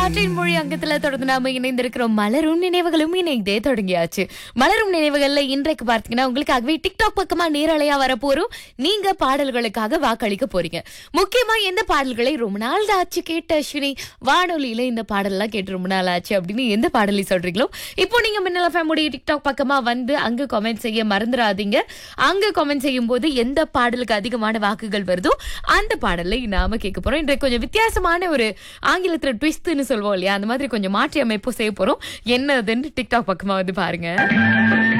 காற்றின் மொழி அங்கத்துல தொடர்ந்து நாம இணைந்திருக்கிறோம் மலரும் நினைவுகளும் இணைந்தே தொடங்கியாச்சு மலரும் நினைவுகள்ல இன்றைக்கு பார்த்தீங்கன்னா உங்களுக்காகவே டிக்டாக் பக்கமா நேரலையா வரப்போறோம் நீங்க பாடல்களுக்காக வாக்களிக்க போறீங்க முக்கியமா எந்த பாடல்களை ரொம்ப நாள் ஆச்சு கேட்ட அஸ்வினி வானொலியில இந்த பாடல்லாம் கேட்டு ரொம்ப நாள் ஆச்சு அப்படின்னு எந்த பாடலை சொல்றீங்களோ இப்போ நீங்க மின்னல் ஃபேமுடைய டிக்டாக் பக்கமா வந்து அங்க கமெண்ட் செய்ய மறந்துடாதீங்க அங்க கமெண்ட் செய்யும் போது எந்த பாடலுக்கு அதிகமான வாக்குகள் வருதோ அந்த பாடலை நாம கேட்க போறோம் இன்றைக்கு கொஞ்சம் வித்தியாசமான ஒரு ஆங்கிலத்துல ட்விஸ்ட்னு சொல்லுவோம் இல்லையா அந்த மாதிரி கொஞ்சம் மாற்றி அமைப்பு செய்ய போறோம் என்னதுன்னு டிக்டாக் பக்கமா வந்து பாருங்க